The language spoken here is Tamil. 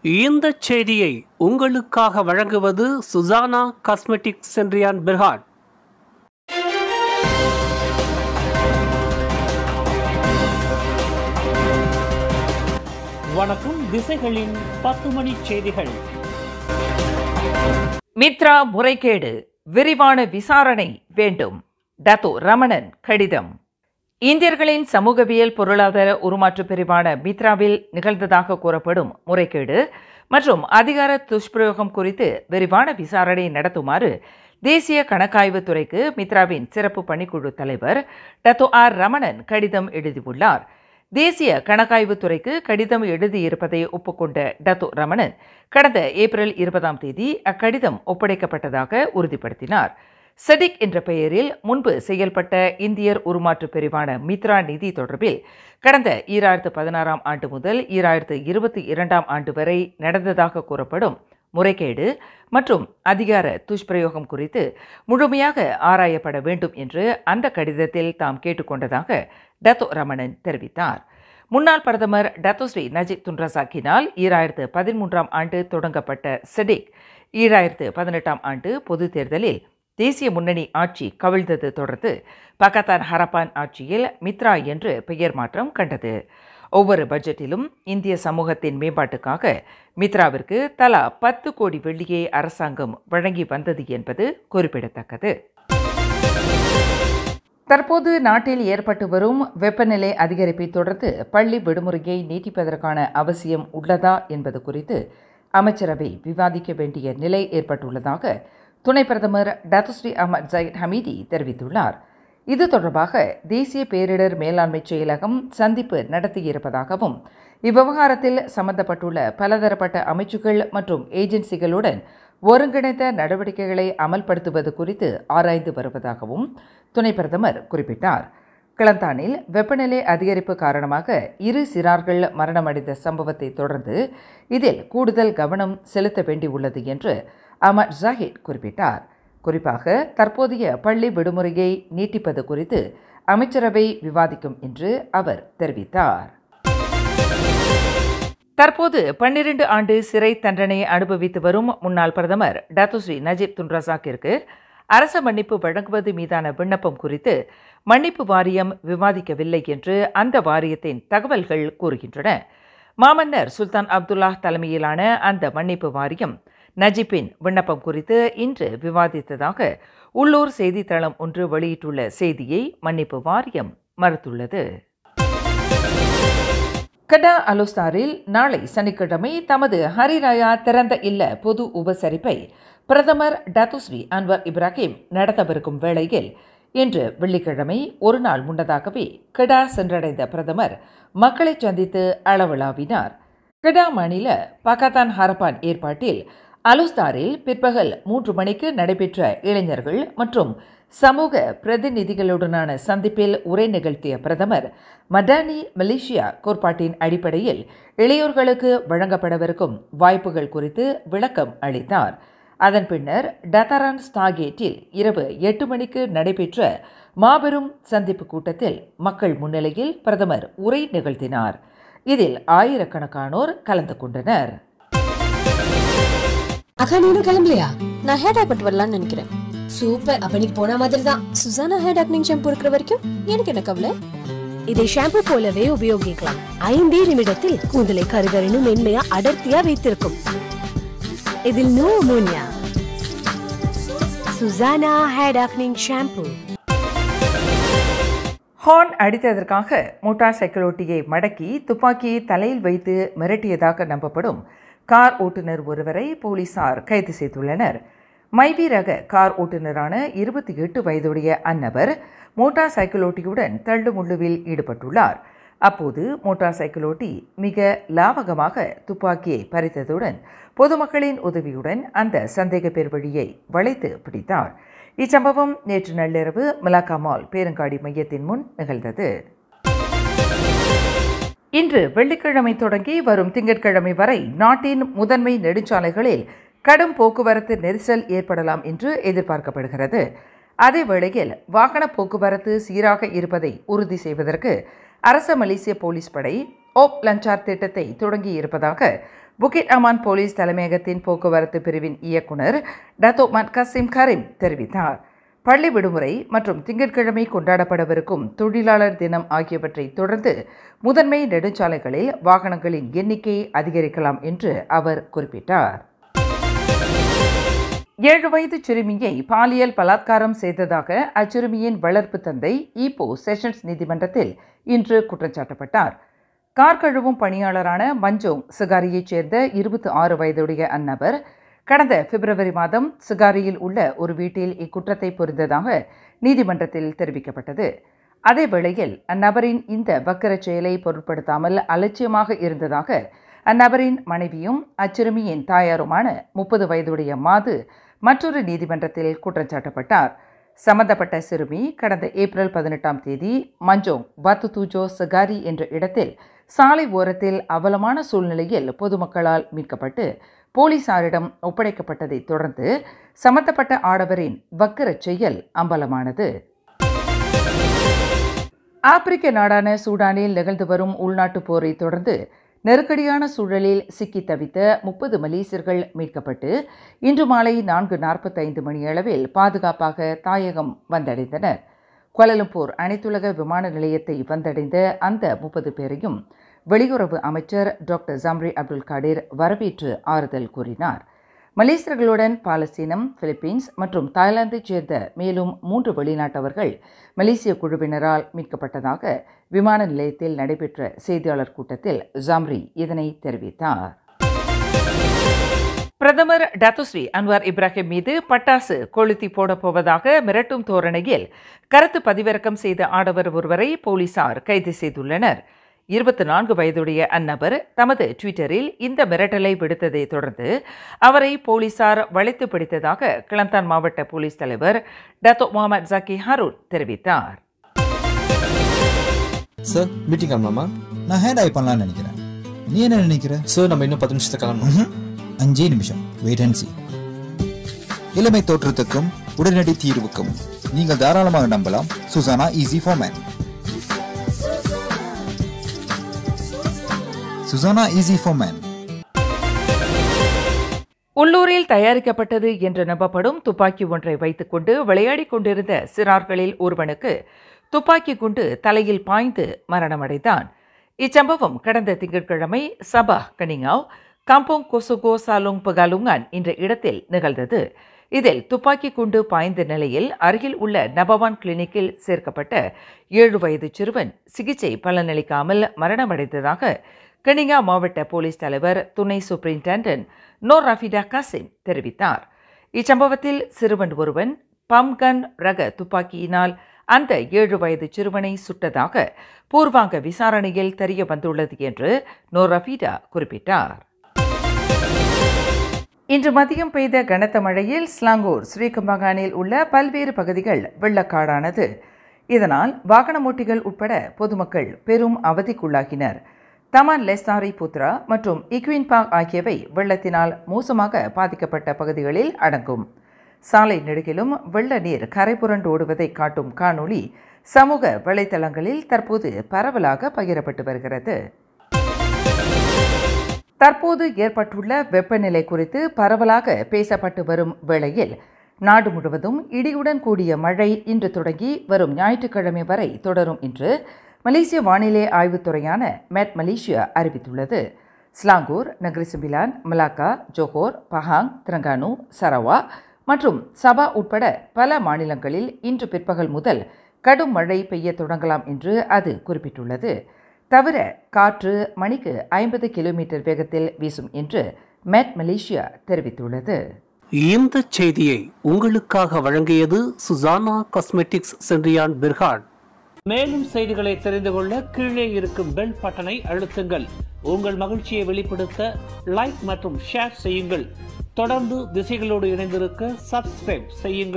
இந்த செய்தியை உங்களுக்காக வழங்குவது சுசானா காஸ்மெட்டிக்ஸ் சென்றியான் பெர்ஹாட் வணக்கம் திசைகளின் பத்து மணி செய்திகள் மித்ரா முறைகேடு விரிவான விசாரணை வேண்டும் டத்தோ ரமணன் கடிதம் இந்தியர்களின் சமூகவியல் பொருளாதார உருமாற்று பிரிவான மித்ராவில் நிகழ்ந்ததாக கூறப்படும் முறைகேடு மற்றும் அதிகார துஷ்பிரயோகம் குறித்து விரிவான விசாரணை நடத்துமாறு தேசிய கணக்காய்வு துறைக்கு மித்ராவின் சிறப்பு பணிக்குழு தலைவர் டத்தோ ஆர் ரமணன் கடிதம் எழுதியுள்ளார் தேசிய கணக்காய்வு துறைக்கு கடிதம் எழுதியிருப்பதை ஒப்புக்கொண்ட டத்து ரமணன் கடந்த ஏப்ரல் இருபதாம் தேதி அக்கடிதம் ஒப்படைக்கப்பட்டதாக உறுதிப்படுத்தினார் செடிக் என்ற பெயரில் முன்பு செயல்பட்ட இந்தியர் உருமாற்று பிரிவான மித்ரா நிதி தொடர்பில் கடந்த ஈராயிரத்து பதினாறாம் ஆண்டு முதல் ஈராயிரத்து இருபத்தி இரண்டாம் ஆண்டு வரை நடந்ததாக கூறப்படும் முறைகேடு மற்றும் அதிகார துஷ்பிரயோகம் குறித்து முழுமையாக ஆராயப்பட வேண்டும் என்று அந்த கடிதத்தில் தாம் கேட்டுக்கொண்டதாக டத்தோ ரமணன் தெரிவித்தார் முன்னாள் பிரதமர் டத்தோஸ்ரீ நஜிப் துன்ரசாக்கினால் ஈராயிரத்து பதிமூன்றாம் ஆண்டு தொடங்கப்பட்ட செடிக் ஈராயிரத்து பதினெட்டாம் ஆண்டு பொதுத் தேர்தலில் தேசிய முன்னணி ஆட்சி கவிழ்ந்தது தொடர்ந்து பகத்தான் ஹரப்பான் ஆட்சியில் மித்ரா என்று பெயர் மாற்றம் கண்டது ஒவ்வொரு பட்ஜெட்டிலும் இந்திய சமூகத்தின் மேம்பாட்டுக்காக மித்ராவிற்கு தலா பத்து கோடி வெள்ளியை அரசாங்கம் வழங்கி வந்தது என்பது குறிப்பிடத்தக்கது தற்போது நாட்டில் ஏற்பட்டு வரும் வெப்பநிலை அதிகரிப்பை தொடர்ந்து பள்ளி விடுமுறையை நீட்டிப்பதற்கான அவசியம் உள்ளதா என்பது குறித்து அமைச்சரவை விவாதிக்க வேண்டிய நிலை ஏற்பட்டுள்ளதாக துணை பிரதமர் டத்துஸ்ரீ அஹமத் ஜயித் ஹமீதி தெரிவித்துள்ளார் இது தொடர்பாக தேசிய பேரிடர் மேலாண்மை செயலகம் சந்திப்பு நடத்தியிருப்பதாகவும் இவ்விவகாரத்தில் சம்பந்தப்பட்டுள்ள பலதரப்பட்ட அமைச்சுகள் மற்றும் ஏஜென்சிகளுடன் ஒருங்கிணைந்த நடவடிக்கைகளை அமல்படுத்துவது குறித்து ஆராய்ந்து வருவதாகவும் துணை பிரதமர் குறிப்பிட்டார் கிளந்தானில் வெப்பநிலை அதிகரிப்பு காரணமாக இரு சிறார்கள் மரணமடைந்த சம்பவத்தை தொடர்ந்து இதில் கூடுதல் கவனம் செலுத்த வேண்டியுள்ளது என்று அமர் ஜாஹித் குறிப்பிட்டார் குறிப்பாக தற்போதைய பள்ளி விடுமுறையை நீட்டிப்பது குறித்து அமைச்சரவை விவாதிக்கும் என்று அவர் தெரிவித்தார் தற்போது பன்னிரண்டு ஆண்டு சிறை தண்டனை அனுபவித்து வரும் முன்னாள் பிரதமர் டாத்துஸ்ரீ நஜீப் துன்ரசாக்கிற்கு அரச மன்னிப்பு வழங்குவது மீதான விண்ணப்பம் குறித்து மன்னிப்பு வாரியம் விவாதிக்கவில்லை என்று அந்த வாரியத்தின் தகவல்கள் கூறுகின்றன மாமன்னர் சுல்தான் அப்துல்லாஹ் தலைமையிலான அந்த மன்னிப்பு வாரியம் நஜீப்பின் விண்ணப்பம் குறித்து இன்று விவாதித்ததாக உள்ளூர் செய்தித்தளம் ஒன்று வெளியிட்டுள்ள செய்தியை மன்னிப்பு வாரியம் மறுத்துள்ளது கடா அலுஸ்தாரில் நாளை சனிக்கிழமை தமது ஹரிராயா திறந்த இல்ல பொது உபசரிப்பை பிரதமர் டத்துஸ்ரீ அன்வர் இப்ராஹிம் நடத்தவிருக்கும் வேளையில் இன்று வெள்ளிக்கிழமை ஒரு நாள் முன்னதாகவே கிடா சென்றடைந்த பிரதமர் மக்களை சந்தித்து அளவலாவினார் கிடா மாநில பகத்தான் ஹரப்பான் ஏற்பாட்டில் அலுஸ்தாரில் பிற்பகல் மூன்று மணிக்கு நடைபெற்ற இளைஞர்கள் மற்றும் சமூக பிரதிநிதிகளுடனான சந்திப்பில் உரை நிகழ்த்திய பிரதமர் மடானி மலேசியா கோட்பாட்டின் அடிப்படையில் இளையோர்களுக்கு வழங்கப்படவிருக்கும் வாய்ப்புகள் குறித்து விளக்கம் அளித்தார் அதன் பின்னர் டத்தரான் ஸ்டாகேட்டில் இரவு எட்டு மணிக்கு நடைபெற்ற மாபெரும் சந்திப்பு கூட்டத்தில் மக்கள் முன்னிலையில் பிரதமர் உரை நிகழ்த்தினார் இதில் ஆயிரக்கணக்கானோர் கலந்து கொண்டனர் அக்கா நீனும் கிளம்பலையா நான் ஹேர் டை பட்டு வரலாம்னு நினைக்கிறேன் சூப்பர் அப்ப நீ போன மாதிரி தான் சுசானா ஹேர் டாக்னிங் ஷாம்பு இருக்கிற வரைக்கும் எனக்கு என்ன கவலை இதை ஷாம்பு போலவே உபயோகிக்கலாம் ஐந்தே நிமிடத்தில் கூந்தலை கருகருன்னு மென்மையா அடர்த்தியா வைத்திருக்கும் இதில் no ammonia Susana hair darkening shampoo horn அடித்ததற்காக மோட்டார் சைக்கிளோட்டியை மடக்கி துப்பாக்கியை தலையில் வைத்து மிரட்டியதாக நம்பப்படும் கார் ஓட்டுநர் ஒருவரை போலீசார் கைது செய்துள்ளனர் மைவி ரக கார் ஓட்டுநரான இருபத்தி எட்டு வயதுடைய அந்நபர் மோட்டார் சைக்கிளோட்டியுடன் தள்ளுமுள்ளுவில் ஈடுபட்டுள்ளார் அப்போது மோட்டார் சைக்கிளோட்டி மிக லாவகமாக துப்பாக்கியை பறித்ததுடன் பொதுமக்களின் உதவியுடன் அந்த சந்தேக பேர் வழியை வளைத்து பிடித்தார் இச்சம்பவம் நேற்று நள்ளிரவு மிலாக்கா மால் பேருங்காடி மையத்தின் முன் நிகழ்ந்தது இன்று வெள்ளிக்கிழமை தொடங்கி வரும் திங்கட்கிழமை வரை நாட்டின் முதன்மை நெடுஞ்சாலைகளில் கடும் போக்குவரத்து நெரிசல் ஏற்படலாம் என்று எதிர்பார்க்கப்படுகிறது அதே வேளையில் வாகன போக்குவரத்து சீராக இருப்பதை உறுதி செய்வதற்கு அரச மலேசிய போலீஸ் படை ஓப் லஞ்சார் திட்டத்தை தொடங்கி இருப்பதாக புகிட் அமான் போலீஸ் தலைமையகத்தின் போக்குவரத்து பிரிவின் இயக்குனர் டத்தோ மட் கசிம் கரீம் தெரிவித்தார் பள்ளி விடுமுறை மற்றும் திங்கட்கிழமை கொண்டாடப்படவிருக்கும் தொழிலாளர் தினம் ஆகியவற்றை தொடர்ந்து முதன்மை நெடுஞ்சாலைகளில் வாகனங்களின் எண்ணிக்கை அதிகரிக்கலாம் என்று அவர் குறிப்பிட்டார் ஏழு வயது சிறுமியை பாலியல் பலாத்காரம் செய்ததாக அச்சிறுமியின் வளர்ப்பு தந்தை ஈப்போ செஷன்ஸ் நீதிமன்றத்தில் இன்று குற்றஞ்சாட்டப்பட்டார் கார் கழுவும் பணியாளரான மஞ்சோங் சிகாரியைச் சேர்ந்த இருபத்தி ஆறு வயதுடைய அந்நபர் கடந்த பிப்ரவரி மாதம் சிகாரியில் உள்ள ஒரு வீட்டில் இக்குற்றத்தை புரிந்ததாக நீதிமன்றத்தில் தெரிவிக்கப்பட்டது அதே வேளையில் அந்நபரின் இந்த வக்கரச் செயலை பொருட்படுத்தாமல் அலட்சியமாக இருந்ததாக அந்நபரின் மனைவியும் அச்சிறுமியின் தாயாருமான முப்பது வயதுடைய மாது மற்றொரு நீதிமன்றத்தில் குற்றஞ்சாட்டப்பட்டார் சம்பந்தப்பட்ட சிறுமி கடந்த ஏப்ரல் பதினெட்டாம் தேதி மஞ்சோங் பத்துதூஜோ சகாரி என்ற இடத்தில் சாலை ஓரத்தில் அவலமான சூழ்நிலையில் பொதுமக்களால் மீட்கப்பட்டு போலீசாரிடம் ஒப்படைக்கப்பட்டதைத் தொடர்ந்து சம்பந்தப்பட்ட ஆடவரின் வக்கரச் செயல் அம்பலமானது ஆப்பிரிக்க நாடான சூடானில் நிகழ்ந்து வரும் உள்நாட்டுப் போரை தொடர்ந்து நெருக்கடியான சூழலில் சிக்கி தவித்த முப்பது மலேசியர்கள் மீட்கப்பட்டு இன்று மாலை நான்கு நாற்பத்தைந்து மணியளவில் பாதுகாப்பாக தாயகம் வந்தடைந்தனர் கோலலம்பூர் அனைத்துலக விமான நிலையத்தை வந்தடைந்த அந்த முப்பது பேரையும் வெளியுறவு அமைச்சர் டாக்டர் ஜம்ரி அப்துல் காடிர் வரவேற்று ஆறுதல் கூறினார் மலேசியர்களுடன் பாலஸ்தீனம் பிலிப்பீன்ஸ் மற்றும் தாய்லாந்தைச் சேர்ந்த மேலும் மூன்று வெளிநாட்டவர்கள் மலேசிய குழுவினரால் மீட்கப்பட்டதாக விமான நிலையத்தில் நடைபெற்ற செய்தியாளர் கூட்டத்தில் ஜம்ரி இதனை தெரிவித்தார் பிரதமர் டத்துஸ்ரீ அன்வார் இப்ராஹிம் மீது பட்டாசு கொளுத்தி போடப் போவதாக மிரட்டும் தோரணையில் கருத்து பதிவிறக்கம் செய்த ஆடவர் ஒருவரை போலீசார் கைது செய்துள்ளனர் இருபத்தி நான்கு வயதுடைய அந்நபர் தமது ட்விட்டரில் இந்த மிரட்டலை விடுத்ததை தொடர்ந்து அவரை போலீசார் வளைத்து பிடித்ததாக கிளந்தான் மாவட்ட போலீஸ் தலைவர் டத்தோ முகமது ஜக்கி ஹரூன் தெரிவித்தார் சார் மீட்டிங் கிளம்பலாமா நான் ஹேண்ட் ஐ பண்ணலாம்னு நினைக்கிறேன் நீ என்ன நினைக்கிற சார் நம்ம இன்னும் பத்து நிமிஷத்துக்கு கிளம்பணும் ம்ஹும். அஞ்சே நிமிஷம் வெயிட் அண்ட் சி இளமை தோற்றத்துக்கும் உடனடி தீர்வுக்கும் நீங்கள் தாராளமாக நம்பலாம் Susana easy for men Susana easy for men உள்ளூரில் தயாரிக்கப்பட்டது என்று நம்பப்படும் துப்பாக்கி ஒன்றை வைத்துக்கொண்டு விளையாடிக் கொண்டிருந்த சிறார்களில் ஒருவனுக்கு துப்பாக்கி குண்டு தலையில் பாய்ந்து மரணமடைந்தான் இச்சம்பவம் கடந்த திங்கட்கிழமை சபா கனிங்காவ் காம்போங் கொசுகோ சாலுங் பகாலுங்கான் என்ற இடத்தில் நிகழ்ந்தது இதில் துப்பாக்கி குண்டு பாய்ந்த நிலையில் அருகில் உள்ள நபவான் கிளினிக்கில் சேர்க்கப்பட்ட ஏழு வயது சிறுவன் சிகிச்சை பலனளிக்காமல் மரணமடைந்ததாக கனிங்கா மாவட்ட போலீஸ் தலைவர் துணை சூப்பரிண்டென்டன்ட் நோர் ரஃபிடா காசிம் தெரிவித்தார் இச்சம்பவத்தில் சிறுவன் ஒருவன் பம்கன் ரக துப்பாக்கியினால் அந்த ஏழு வயது சிறுவனை சுட்டதாக பூர்வாங்க விசாரணையில் தெரிய வந்துள்ளது என்று நோர் ரஃபிடா குறிப்பிட்டார் இன்று மதியம் பெய்த கனத்த மழையில் ஸ்லாங்கூர் ஸ்ரீகம்பகானில் உள்ள பல்வேறு பகுதிகள் வெள்ளக்காடானது இதனால் வாகனமோட்டிகள் உட்பட பொதுமக்கள் பெரும் அவதிக்குள்ளாகினர் தமான் லெஸ்தாரி புத்ரா மற்றும் இக்வின்பாக் ஆகியவை வெள்ளத்தினால் மோசமாக பாதிக்கப்பட்ட பகுதிகளில் அடங்கும் சாலை நெடுகிலும் வெள்ள நீர் கரை புரண்டு ஓடுவதை காட்டும் காணொளி சமூக வலைதளங்களில் தற்போது பரவலாக பகிரப்பட்டு வருகிறது தற்போது ஏற்பட்டுள்ள வெப்பநிலை குறித்து பரவலாக பேசப்பட்டு வரும் வேளையில் நாடு முழுவதும் இடியுடன் கூடிய மழை இன்று தொடங்கி வரும் ஞாயிற்றுக்கிழமை வரை தொடரும் என்று மலேசிய வானிலை ஆய்வுத்துறையான மேட் மலேசியா அறிவித்துள்ளது Selangor Negeri Sembilan Malacca Johor Pahang Terengganu Sarawak மற்றும் சபா உட்பட பல மாநிலங்களில் இன்று பிற்பகல் முதல் கடும் மழை பெய்ய தொடங்கலாம் என்று அது குறிப்பிட்டுள்ளது தவிர காற்று மணிக்கு ஐம்பது கிலோமீட்டர் வேகத்தில் வீசும் என்று மேட் மலேசியா தெரிவித்துள்ளது இந்த செய்தியை உங்களுக்காக வழங்கியது சுசானா காஸ்மெட்டிக்ஸ் சென்றியான் பிர்ஹாட் மேலும் செய்திகளை தெரிந்து கொள்ள கீழே இருக்கும் பெல் பட்டனை அழுத்துங்கள் உங்கள் மகிழ்ச்சியை வெளிப்படுத்த லைக் மற்றும் ஷேர் செய்யுங்கள் தொடர்ந்து திசைகளோடு இணைந்திருக்க சப்ஸ்கிரைப் செய்யுங்கள்